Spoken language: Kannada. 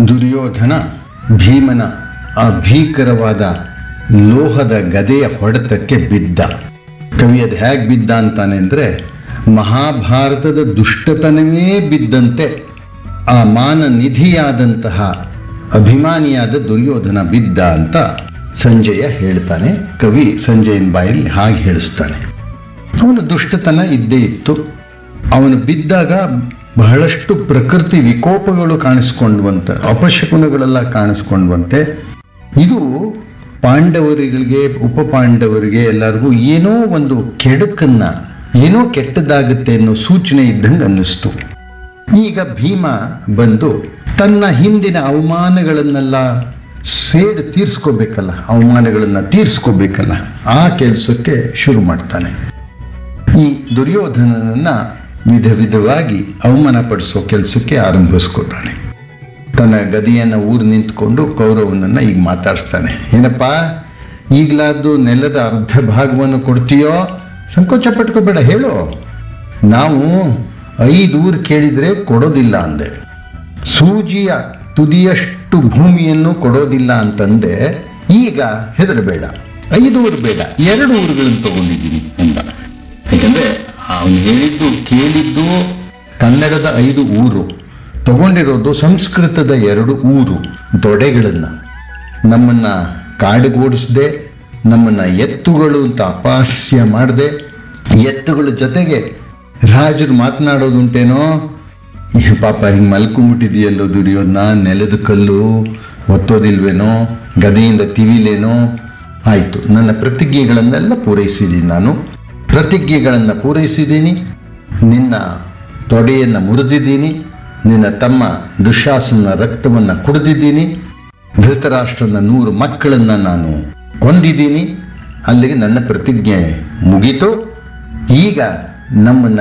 ದುರ್ಯೋಧನ ಭೀಮನ ಆ ಭೀಕರವಾದ ಲೋಹದ ಗದೆಯ ಹೊಡೆತಕ್ಕೆ ಬಿದ್ದ ಕವಿ ಅದು ಹೇಗೆ ಬಿದ್ದ ಅಂತಾನೆ ಅಂದರೆ ಮಹಾಭಾರತದ ದುಷ್ಟತನವೇ ಬಿದ್ದಂತೆ ಆ ಮಾನ ನಿಧಿಯಾದಂತಹ ಅಭಿಮಾನಿಯಾದ ದುರ್ಯೋಧನ ಬಿದ್ದ ಅಂತ ಸಂಜಯ ಹೇಳ್ತಾನೆ ಕವಿ ಸಂಜಯನ ಬಾಯಲ್ಲಿ ಹಾಗೆ ಹೇಳಿಸ್ತಾನೆ ಅವನ ದುಷ್ಟತನ ಇದ್ದೇ ಇತ್ತು ಅವನು ಬಿದ್ದಾಗ ಬಹಳಷ್ಟು ಪ್ರಕೃತಿ ವಿಕೋಪಗಳು ಕಾಣಿಸ್ಕೊಂಡ್ವಂತೆ ಅಪಶಕುನಗಳೆಲ್ಲ ಕಾಣಿಸ್ಕೊಂಡ್ವಂತೆ ಇದು ಪಾಂಡವರಿಗೆ ಉಪ ಪಾಂಡವರಿಗೆ ಎಲ್ಲರಿಗೂ ಏನೋ ಒಂದು ಕೆಡುಕನ್ನ ಏನೋ ಕೆಟ್ಟದಾಗುತ್ತೆ ಅನ್ನೋ ಸೂಚನೆ ಇದ್ದಂಗೆ ಅನ್ನಿಸ್ತು ಈಗ ಭೀಮ ಬಂದು ತನ್ನ ಹಿಂದಿನ ಅವಮಾನಗಳನ್ನೆಲ್ಲ ಸೇಡು ತೀರ್ಸ್ಕೋಬೇಕಲ್ಲ ಅವಮಾನಗಳನ್ನ ತೀರ್ಸ್ಕೋಬೇಕಲ್ಲ ಆ ಕೆಲಸಕ್ಕೆ ಶುರು ಮಾಡ್ತಾನೆ ಈ ದುರ್ಯೋಧನನನ್ನ ವಿಧ ವಿಧವಾಗಿ ಅವಮಾನ ಪಡಿಸೋ ಕೆಲಸಕ್ಕೆ ಆರಂಭಿಸ್ಕೊತಾನೆ ತನ್ನ ಗದಿಯನ್ನು ಊರು ನಿಂತ್ಕೊಂಡು ಕೌರವನನ್ನ ಈಗ ಮಾತಾಡಿಸ್ತಾನೆ ಏನಪ್ಪ ಈಗಲಾದ್ದು ನೆಲದ ಅರ್ಧ ಭಾಗವನ್ನು ಕೊಡ್ತೀಯೋ ಸಂಕೋಚ ಪಟ್ಕೋಬೇಡ ಹೇಳು ನಾವು ಐದು ಊರು ಕೇಳಿದ್ರೆ ಕೊಡೋದಿಲ್ಲ ಅಂದೆ ಸೂಜಿಯ ತುದಿಯಷ್ಟು ಭೂಮಿಯನ್ನು ಕೊಡೋದಿಲ್ಲ ಅಂತಂದೆ ಈಗ ಹೆದರಬೇಡ ಐದು ಊರು ಬೇಡ ಎರಡು ಊರುಗಳನ್ನು ತಗೊಂಡಿದ್ದೀನಿ ಎಂದ ಯಾಕಂದ್ರೆ ಅವನು ಹೇಳಿದ್ದು ಕೇಳಿದ್ದು ಕನ್ನಡದ ಐದು ಊರು ತಗೊಂಡಿರೋದು ಸಂಸ್ಕೃತದ ಎರಡು ಊರು ದೊಡೆಗಳನ್ನು ನಮ್ಮನ್ನ ಕಾಡುಗೂಡಿಸದೆ ನಮ್ಮನ್ನ ಎತ್ತುಗಳು ಅಂತ ಅಪಹಾಸ್ಯ ಮಾಡದೆ ಎತ್ತುಗಳ ಜೊತೆಗೆ ರಾಜರು ಮಾತನಾಡೋದುಂಟೇನೋ ಈ ಪಾಪ ಹಿಂಗೆ ಮಲ್ಕೊಂಬಿಟ್ಟಿದೆಯಲ್ಲೋ ದುರ್ಯೋಧನ ನೆಲದ ಕಲ್ಲು ಒತ್ತೋದಿಲ್ವೇನೋ ಗದೆಯಿಂದ ತಿವಿಲೇನೋ ಆಯಿತು ನನ್ನ ಪ್ರತಿಜ್ಞೆಗಳನ್ನೆಲ್ಲ ಪೂರೈಸಿದ್ದೀನಿ ನಾನು ಪ್ರತಿಜ್ಞೆಗಳನ್ನು ಪೂರೈಸಿದ್ದೀನಿ ನಿನ್ನ ತೊಡೆಯನ್ನು ಮುರಿದಿದ್ದೀನಿ ನಿನ್ನ ತಮ್ಮ ದುಶಾಸನ ರಕ್ತವನ್ನು ಕುಡಿದಿದ್ದೀನಿ ಧೃತರಾಷ್ಟ್ರನ ನೂರು ಮಕ್ಕಳನ್ನು ನಾನು ಕೊಂದಿದ್ದೀನಿ ಅಲ್ಲಿಗೆ ನನ್ನ ಪ್ರತಿಜ್ಞೆ ಮುಗೀತು ಈಗ ನಮ್ಮನ್ನ